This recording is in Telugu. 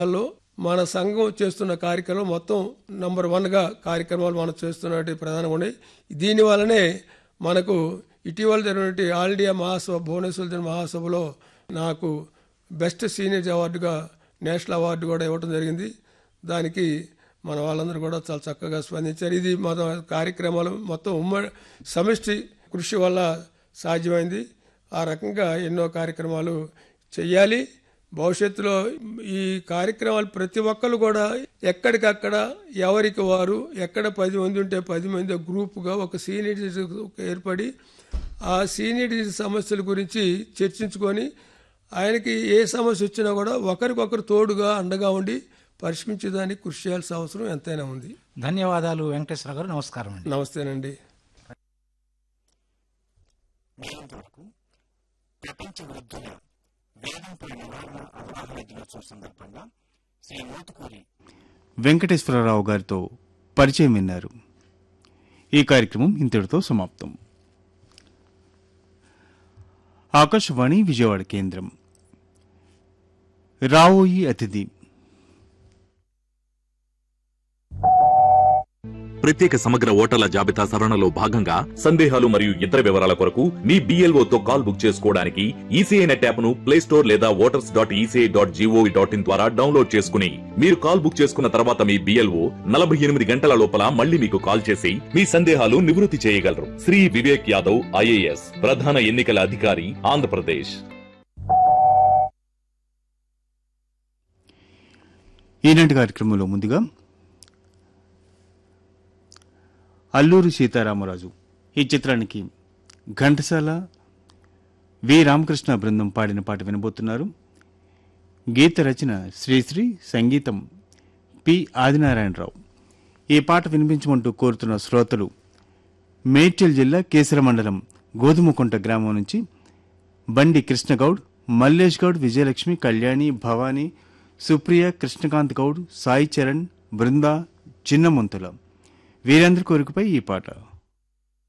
లో మన సంఘం చేస్తున్న కార్యక్రమం మొత్తం నంబర్ వన్ గా కార్యక్రమాలు మనం చేస్తున్నటువంటి ప్రధానంగా ఉన్నాయి దీని వల్లనే మనకు ఇటీవల జరిగినటువంటి ఆల్ ఇండియా మహాసభ భువనేశ్వర్ జరిగిన మహాసభలో నాకు బెస్ట్ సీనియర్ అవార్డుగా నేషనల్ అవార్డు కూడా ఇవ్వడం జరిగింది దానికి మన వాళ్ళందరూ కూడా చాలా చక్కగా స్పందించారు ఇది మన కార్యక్రమాలు మొత్తం ఉమ్మడి సమిష్టి కృషి వల్ల సాధ్యమైంది ఆ రకంగా ఎన్నో కార్యక్రమాలు చెయ్యాలి భవిష్యత్తులో ఈ కార్యక్రమాలు ప్రతి ఒక్కరు కూడా ఎక్కడికక్కడ ఎవరికి వారు ఎక్కడ పది మంది ఉంటే పది మంది గ్రూపుగా ఒక సీనియర్ ఏర్పడి ఆ సీనియర్ సమస్యల గురించి చర్చించుకొని ఆయనకి ఏ సమస్య వచ్చినా కూడా ఒకరికొకరు తోడుగా అండగా ఉండి పరిష్కరించేదానికి కృషి చేయాల్సిన అవసరం ఎంతైనా ఉంది ధన్యవాదాలు వెంకటేశ్వర గారు నమస్కారం అండి నమస్తేనండి మీరంతవరకు ప్రపంచ వృద్ధుల వేధింపుల నివారణ అవగాహన దినోత్సవం సందర్భంగా శ్రీ మోతుకూరి వెంకటేశ్వరరావు గారితో పరిచయం విన్నారు ఈ కార్యక్రమం ఇంతటితో సమాప్తం ఆకాశవాణి విజయవాడ కేంద్రం రావోయి అతిథి ప్రత్యేక సమగ్ర ఓటర్ల జాబితా సవరణలో భాగంగా సందేహాలు మరియు ఇతర వివరాల కొరకు మీ BLO తో కాల్ బుక్ చేసుకోవడానికి ఈసీఐ నెట్ యాప్ ను ప్లే స్టోర్ లేదా voters dot ECI dot GOV dot in ద్వారా డౌన్లోడ్ చేసుకుని మీరు కాల్ బుక్ చేసుకున్న తర్వాత మీ బిఎల్ఓ నలభై ఎనిమిది గంటల లోపల మళ్ళీ మీకు కాల్ చేసి మీ సందేహాలు నివృత్తి చేయగలరు శ్రీ వివేక్ యాదవ్ ఐఏఎస్ ప్రధాన ఎన్నికల అధికారి ఆంధ్రప్రదేశ్ ఈనాటి కార్యక్రమంలో ముందుగా అల్లూరి సీతారామరాజు ఈ చిత్రానికి ఘంటసాల వి రామకృష్ణ బృందం పాడిన పాట వినబోతున్నారు గీత రచన శ్రీశ్రీ సంగీతం పి ఆదినారాయణరావు ఈ పాట వినిపించమంటూ కోరుతున్న శ్రోతలు మేడ్చల్ జిల్లా కేసర మండలం గోధుమకుంట గ్రామం నుంచి బండి కృష్ణగౌడ్ మల్లేష్ గౌడ్ విజయలక్ష్మి కళ్యాణి భవానీ సుప్రియ కృష్ణకాంత్ గౌడ్ సాయి చరణ్ బృందా చిన్నమంతుల వీరందరి కోరికపై ఈ పాట